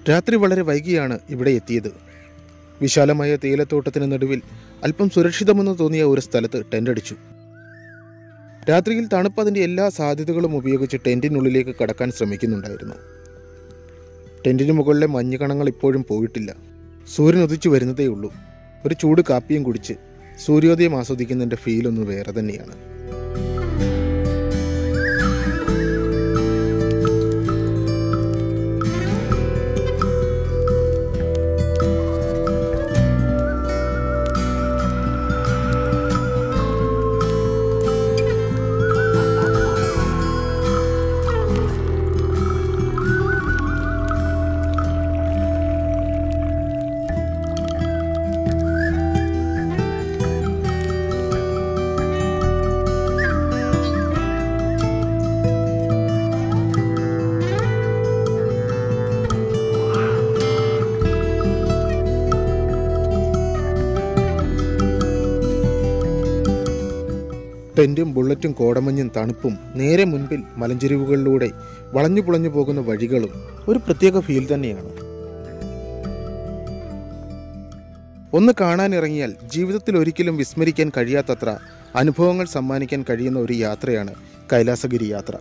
രാത്രി വളരെ വൈകിയാണ് ഇവിടെ എത്തിയത് വിശാലമായ തേയിലത്തോട്ടത്തിന് നടുവിൽ അല്പം സുരക്ഷിതമെന്ന് തോന്നിയ ഒരു സ്ഥലത്ത് ടെൻ്റ് അടിച്ചു രാത്രിയിൽ തണുപ്പ് അതിൻ്റെ എല്ലാ സാധ്യതകളും ഉപയോഗിച്ച് ടെൻറ്റിനുള്ളിലേക്ക് കടക്കാൻ ശ്രമിക്കുന്നുണ്ടായിരുന്നു ടെൻറ്റിന് മുകളിലെ മഞ്ഞുകണങ്ങൾ ഇപ്പോഴും പോയിട്ടില്ല സൂര്യൻ ഉദിച്ചു വരുന്നതേ ഉള്ളൂ ഒരു ചൂട് കാപ്പിയും കുടിച്ച് സൂര്യോദയം ആസ്വദിക്കുന്നതിൻ്റെ ഫീലൊന്ന് വേറെ തന്നെയാണ് ടെൻറ്റും ബുള്ളറ്റും കോടമഞ്ഞും തണുപ്പും നേരെ മുൻപിൽ മലഞ്ചെരിവുകളിലൂടെ വളഞ്ഞു പുളഞ്ഞു പോകുന്ന വഴികളും ഒരു പ്രത്യേക ഫീൽ തന്നെയാണ് ഒന്ന് കാണാനിറങ്ങിയാൽ ജീവിതത്തിൽ ഒരിക്കലും വിസ്മരിക്കാൻ കഴിയാത്തത്ര അനുഭവങ്ങൾ സമ്മാനിക്കാൻ കഴിയുന്ന ഒരു യാത്രയാണ് കൈലാസഗിരി യാത്ര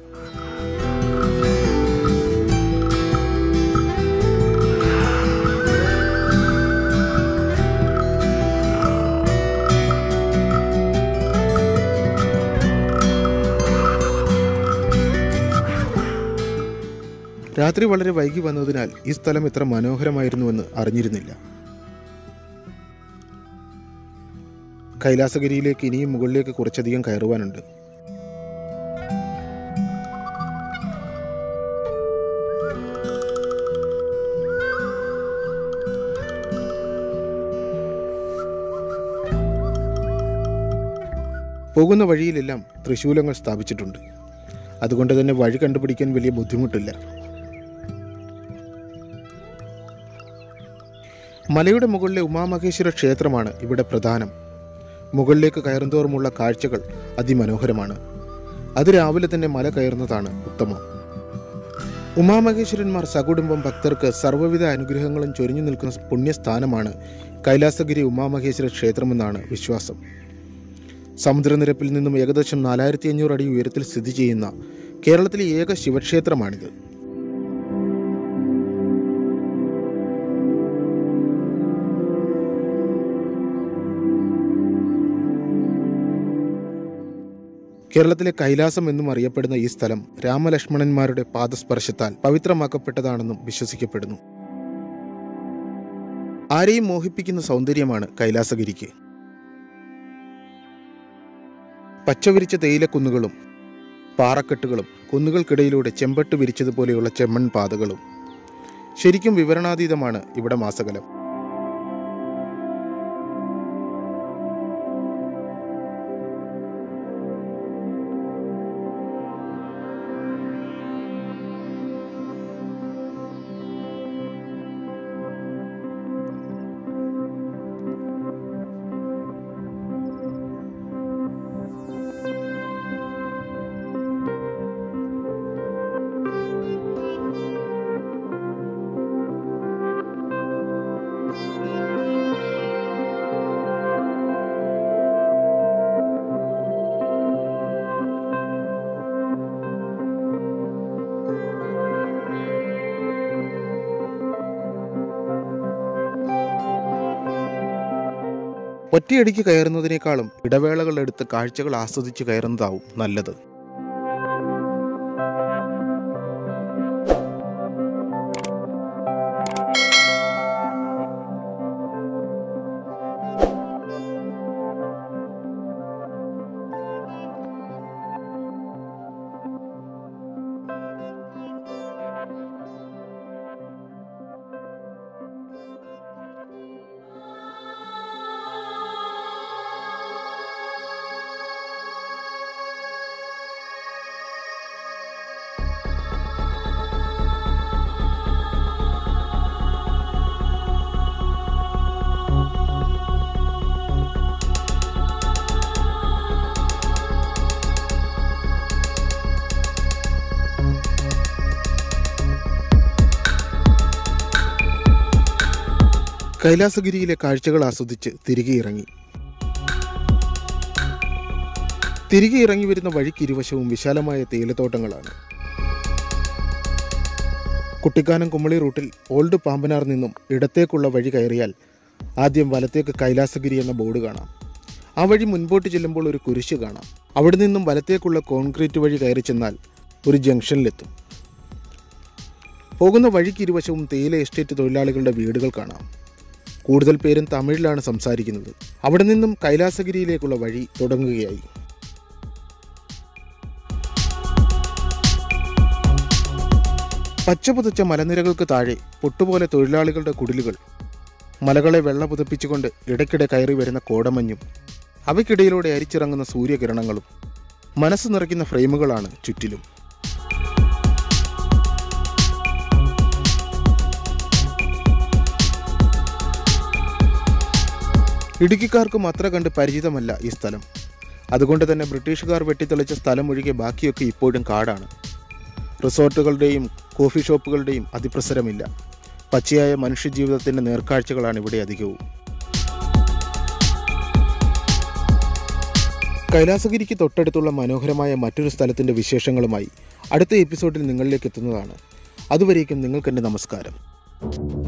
രാത്രി വളരെ വൈകി വന്നതിനാൽ ഈ സ്ഥലം ഇത്ര മനോഹരമായിരുന്നുവെന്ന് അറിഞ്ഞിരുന്നില്ല കൈലാസഗിരിയിലേക്ക് ഇനിയും മുകളിലേക്ക് കുറച്ചധികം കയറുവാനുണ്ട് പോകുന്ന വഴിയിലെല്ലാം തൃശൂലങ്ങൾ സ്ഥാപിച്ചിട്ടുണ്ട് അതുകൊണ്ട് തന്നെ വഴി കണ്ടുപിടിക്കാൻ വലിയ ബുദ്ധിമുട്ടില്ല മലയുടെ മുകളിലെ ഉമാമഹേശ്വര ക്ഷേത്രമാണ് ഇവിടെ പ്രധാനം മുകളിലേക്ക് കയറുന്തോറുമുള്ള കാഴ്ചകൾ അതിമനോഹരമാണ് അത് രാവിലെ തന്നെ മല കയറുന്നതാണ് ഉത്തമം ഉമാമഹേശ്വരന്മാർ സകുടുംബം ഭക്തർക്ക് സർവ്വവിധ അനുഗ്രഹങ്ങളും ചൊരിഞ്ഞു നിൽക്കുന്ന പുണ്യസ്ഥാനമാണ് കൈലാസഗിരി ഉമാമഹേശ്വര ക്ഷേത്രമെന്നാണ് വിശ്വാസം സമുദ്രനിരപ്പിൽ നിന്നും ഏകദേശം നാലായിരത്തി അഞ്ഞൂറ് അടി ഉയരത്തിൽ സ്ഥിതി ചെയ്യുന്ന കേരളത്തിലെ ഏക ശിവക്ഷേത്രമാണിത് കേരളത്തിലെ കൈലാസം എന്നും അറിയപ്പെടുന്ന ഈ സ്ഥലം രാമലക്ഷ്മണന്മാരുടെ പാദസ്പർശത്താൽ പവിത്രമാക്കപ്പെട്ടതാണെന്നും വിശ്വസിക്കപ്പെടുന്നു ആരെയും മോഹിപ്പിക്കുന്ന സൗന്ദര്യമാണ് കൈലാസഗിരിക്ക് പച്ചവിരിച്ച തേയിലക്കുന്നുകളും പാറക്കെട്ടുകളും കുന്നുകൾക്കിടയിലൂടെ ചെമ്പട്ട് വിരിച്ചതുപോലെയുള്ള ചെമ്മൺ പാതകളും ശരിക്കും വിവരണാതീതമാണ് ഇവിടെ മാസകലം ഒറ്റയടിക്ക് കയറുന്നതിനേക്കാളും ഇടവേളകൾ എടുത്ത് കാഴ്ചകൾ ആസ്വദിച്ച് കയറുന്നതാവും നല്ലത് കൈലാസഗിരിയിലെ കാഴ്ചകൾ ആസ്വദിച്ച് തിരികെ ഇറങ്ങി തിരികെ ഇറങ്ങി വരുന്ന വഴിക്ക് ഇരുവശവും വിശാലമായ തേയിലത്തോട്ടങ്ങളാണ് കുട്ടിക്കാനം കുമളി റൂട്ടിൽ ഓൾഡ് പാമ്പനാർ നിന്നും ഇടത്തേക്കുള്ള വഴി കയറിയാൽ ആദ്യം വലത്തേക്ക് കൈലാസഗിരി എന്ന ബോർഡ് കാണാം ആ വഴി മുൻപോട്ട് ചെല്ലുമ്പോൾ ഒരു കുരിശ് കാണാം അവിടെ നിന്നും വലത്തേക്കുള്ള കോൺക്രീറ്റ് വഴി കയറി ചെന്നാൽ ഒരു ജംഗ്ഷനിലെത്തും പോകുന്ന വഴിക്ക് ഇരുവശവും തേയില എസ്റ്റേറ്റ് തൊഴിലാളികളുടെ വീടുകൾ കാണാം കൂടുതൽ പേരും തമിഴിലാണ് സംസാരിക്കുന്നത് അവിടെ നിന്നും കൈലാസഗിരിയിലേക്കുള്ള വഴി തുടങ്ങുകയായി പച്ചപുതച്ച മലനിരകൾക്ക് താഴെ പൊട്ടുപോലെ തൊഴിലാളികളുടെ കുടിലുകൾ മലകളെ വെള്ള പുതപ്പിച്ചുകൊണ്ട് ഇടയ്ക്കിടെ കയറി വരുന്ന കോടമഞ്ഞും അവയ്ക്കിടയിലൂടെ അരിച്ചിറങ്ങുന്ന സൂര്യകിരണങ്ങളും മനസ്സ് നിറയ്ക്കുന്ന ഫ്രെയിമുകളാണ് ചുറ്റിലും ഇടുക്കിക്കാർക്കും അത്ര കണ്ട് പരിചിതമല്ല ഈ സ്ഥലം അതുകൊണ്ട് തന്നെ ബ്രിട്ടീഷുകാർ വെട്ടിത്തെളിച്ച സ്ഥലം ഒഴികെ ബാക്കിയൊക്കെ ഇപ്പോഴും കാടാണ് റിസോർട്ടുകളുടെയും കോഫി ഷോപ്പുകളുടെയും അതിപ്രസരമില്ല പച്ചയായ മനുഷ്യജീവിതത്തിൻ്റെ നേർക്കാഴ്ചകളാണ് ഇവിടെ അധികവും കൈലാസഗിരിക്ക് തൊട്ടടുത്തുള്ള മനോഹരമായ മറ്റൊരു സ്ഥലത്തിൻ്റെ വിശേഷങ്ങളുമായി അടുത്ത എപ്പിസോഡിൽ നിങ്ങളിലേക്ക് എത്തുന്നതാണ് അതുവരേക്കും നിങ്ങൾക്കെൻ്റെ നമസ്കാരം